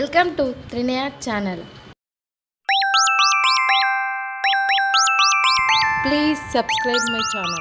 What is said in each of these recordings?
welcome to Trinaya channel please subscribe my channel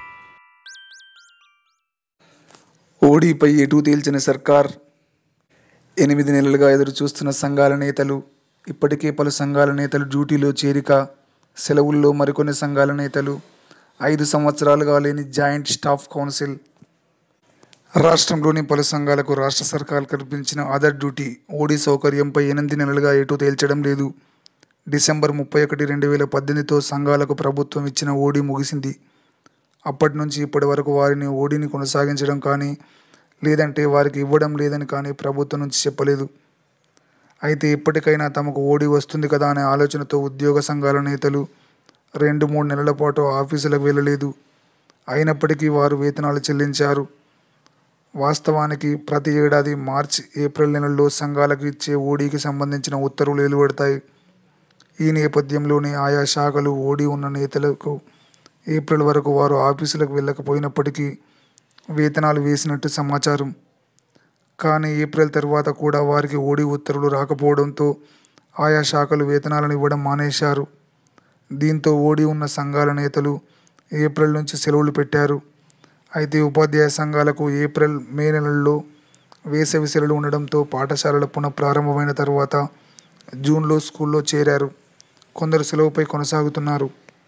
ఓడీపై ఎటూ తేల్చిన సర్కార్ ఎనిమిది నెలలుగా ఎదురు చూస్తున్న సంఘాల నేతలు ఇప్పటికే పలు సంఘాల నేతలు డ్యూటీలో చేరిక సెలవుల్లో మరికొన్ని సంఘాల నేతలు ఐదు సంవత్సరాలుగా లేని జాయింట్ స్టాఫ్ కౌన్సిల్ రాష్ట్రంలోని పలు సంఘాలకు రాష్ట్ర సర్కార్ కల్పించిన ఆధార్ డ్యూటీ ఓడీ సౌకర్యంపై ఎనిమిది నెలలుగా ఎటూ తేల్చడం లేదు డిసెంబర్ ముప్పై ఒకటి రెండు వేల పద్దెనిమిదితో సంఘాలకు ప్రభుత్వం ఇచ్చిన ఓడీ ముగిసింది అప్పటి నుంచి ఇప్పటి వరకు వారిని ఓడీని కొనసాగించడం కానీ లేదంటే వారికి ఇవ్వడం లేదని కానీ ప్రభుత్వం నుంచి చెప్పలేదు అయితే ఇప్పటికైనా తమకు ఓడి వస్తుంది కదా అనే ఆలోచనతో ఉద్యోగ సంఘాల నేతలు రెండు మూడు నెలల పాటు ఆఫీసులకు వెళ్ళలేదు అయినప్పటికీ వారు వేతనాలు చెల్లించారు వాస్తవానికి ప్రతి ఏడాది మార్చి ఏప్రిల్ నెలల్లో సంఘాలకు ఇచ్చే ఓడీకి సంబంధించిన ఉత్తర్వులు వెలువడతాయి ఈ నేపథ్యంలోనే ఆయా శాఖలు ఓడి ఉన్న నేతలకు ఏప్రిల్ వరకు వారు ఆఫీసులకు వెళ్ళకపోయినప్పటికీ వేతనాలు వేసినట్టు సమాచారం కానీ ఏప్రిల్ తర్వాత కూడా వారికి ఓడి ఉత్తర్వులు రాకపోవడంతో ఆయా శాఖలు వేతనాలను ఇవ్వడం మానేశారు దీంతో ఓడి ఉన్న సంఘాల నేతలు ఏప్రిల్ నుంచి సెలవులు పెట్టారు అయితే ఉపాధ్యాయ సంఘాలకు ఏప్రిల్ మే నెలల్లో వేసవి సెలవులు ఉండడంతో పాఠశాలల పునఃప్రారంభమైన తర్వాత జూన్లో స్కూల్లో చేరారు కొందరు సెలవుపై కొనసాగుతున్నారు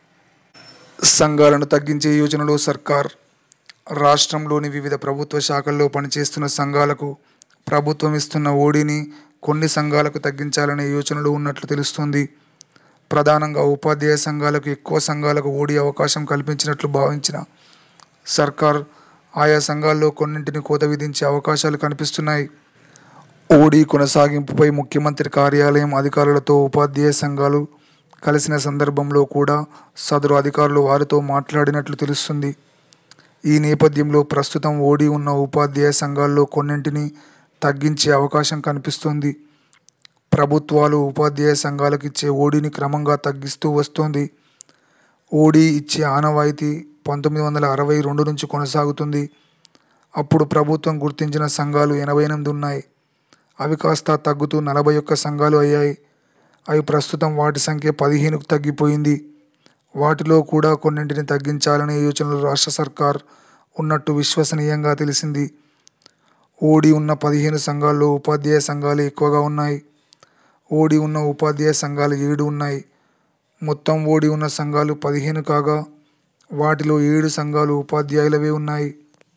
సంఘాలను తగ్గించే యోచనలో సర్కార్ రాష్ట్రంలోని వివిధ ప్రభుత్వ శాఖల్లో పనిచేస్తున్న సంఘాలకు ప్రభుత్వం ఇస్తున్న ఓడిని కొన్ని సంఘాలకు తగ్గించాలనే యోచనలు ఉన్నట్లు తెలుస్తుంది ప్రధానంగా ఉపాధ్యాయ సంఘాలకు ఎక్కువ సంఘాలకు ఓడి అవకాశం కల్పించినట్లు భావించిన సర్కార్ ఆయా సంఘాల్లో కొన్నింటిని కోత విధించే అవకాశాలు కనిపిస్తున్నాయి ఓడి కొనసాగింపుపై ముఖ్యమంత్రి కార్యాలయం అధికారులతో ఉపాధ్యాయ సంఘాలు కలిసిన సందర్భంలో కూడా సదరు అధికారులు వారితో మాట్లాడినట్లు తెలుస్తుంది ఈ నేపథ్యంలో ప్రస్తుతం ఓడి ఉన్న ఉపాధ్యాయ సంఘాల్లో కొన్నింటిని తగ్గించే అవకాశం కనిపిస్తోంది ప్రభుత్వాలు ఉపాధ్యాయ సంఘాలకు ఇచ్చే ఓడిని క్రమంగా తగ్గిస్తూ వస్తోంది ఓడి ఇచ్చే ఆనవాయితీ పంతొమ్మిది వందల అరవై రెండు నుంచి కొనసాగుతుంది అప్పుడు ప్రభుత్వం గుర్తించిన సంఘాలు ఎనభై ఎనిమిది ఉన్నాయి అవి కాస్త తగ్గుతూ నలభై ఒక్క సంఘాలు అయ్యాయి అవి ప్రస్తుతం వాటి సంఖ్య పదిహేనుకు తగ్గిపోయింది వాటిలో కూడా కొన్నింటిని తగ్గించాలనే యోచనలు రాష్ట్ర సర్కార్ ఉన్నట్టు విశ్వసనీయంగా తెలిసింది ఓడి ఉన్న పదిహేను సంఘాల్లో ఉపాధ్యాయ సంఘాలు ఎక్కువగా ఉన్నాయి ఓడి ఉన్న ఉపాధ్యాయ సంఘాలు ఏడు ఉన్నాయి మొత్తం ఓడి ఉన్న సంఘాలు పదిహేను కాగా వాటిలో ఏడు సంఘాలు ఉపాధ్యాయులవే ఉన్నాయి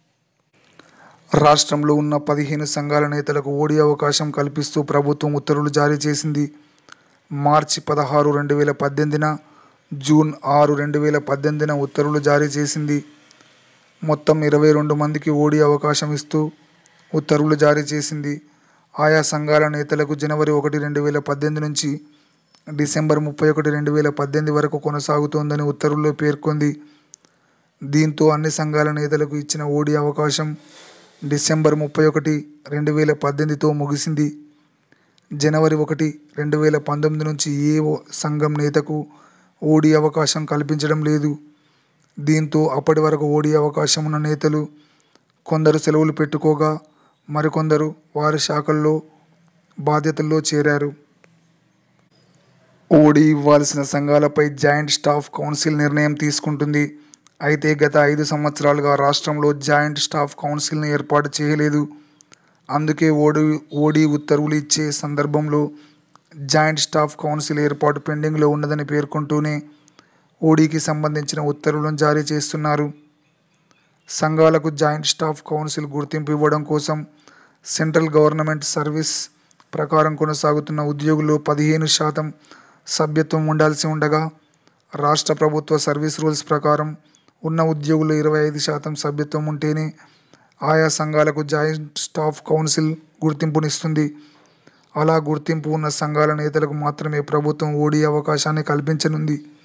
రాష్ట్రంలో ఉన్న పదిహేను సంఘాల నేతలకు ఓడి అవకాశం కల్పిస్తూ ప్రభుత్వం ఉత్తర్వులు జారీ చేసింది మార్చి పదహారు రెండు వేల పద్దెనిమిదిన జూన్ ఆరు రెండు వేల పద్దెనిమిదిన ఉత్తర్వులు జారీ చేసింది మొత్తం ఇరవై రెండు మందికి ఓడి అవకాశం ఇస్తూ ఉత్తర్వులు జారీ చేసింది ఆయా సంఘాల నేతలకు జనవరి ఒకటి రెండు వేల పద్దెనిమిది నుంచి డిసెంబర్ ముప్పై ఒకటి రెండు వేల పద్దెనిమిది వరకు కొనసాగుతోందని ఉత్తర్వుల్లో పేర్కొంది దీంతో అన్ని సంఘాల నేతలకు ఇచ్చిన ఓడి అవకాశం డిసెంబర్ ముప్పై ఒకటి రెండు వేల పద్దెనిమిదితో ముగిసింది జనవరి ఒకటి రెండు వేల పంతొమ్మిది నుంచి ఏ ఓ- సంఘం నేతకు ఓడి అవకాశం కల్పించడం లేదు దీంతో అప్పటి వరకు ఓడి అవకాశం ఉన్న నేతలు కొందరు సెలవులు పెట్టుకోగా మరికొందరు వారి శాఖల్లో బాధ్యతల్లో చేరారు ఓడి ఇవ్వాల్సిన సంఘాలపై జాయింట్ స్టాఫ్ కౌన్సిల్ నిర్ణయం తీసుకుంటుంది అయితే గత ఐదు సంవత్సరాలుగా రాష్ట్రంలో జాయింట్ స్టాఫ్ కౌన్సిల్ని ఏర్పాటు చేయలేదు అందుకే ఓడి ఓడి ఉత్తర్వులు ఇచ్చే సందర్భంలో జాయింట్ స్టాఫ్ కౌన్సిల్ ఏర్పాటు పెండింగ్లో ఉన్నదని పేర్కొంటూనే ఓడీకి సంబంధించిన ఉత్తర్వులను జారీ చేస్తున్నారు సంఘాలకు జాయింట్ స్టాఫ్ కౌన్సిల్ గుర్తింపు ఇవ్వడం కోసం సెంట్రల్ గవర్నమెంట్ సర్వీస్ ప్రకారం కొనసాగుతున్న ఉద్యోగులు పదిహేను శాతం సభ్యత్వం ఉండాల్సి ఉండగా రాష్ట్ర ప్రభుత్వ సర్వీస్ రూల్స్ ప్రకారం ఉన్న ఉద్యోగులు ఇరవై ఐదు శాతం సభ్యత్వం ఉంటేనే ఆయా సంఘాలకు జాయింట్ స్టాఫ్ కౌన్సిల్ గుర్తింపునిస్తుంది అలా గుర్తింపు ఉన్న సంఘాల నేతలకు మాత్రమే ప్రభుత్వం ఓడి అవకాశాన్ని కల్పించనుంది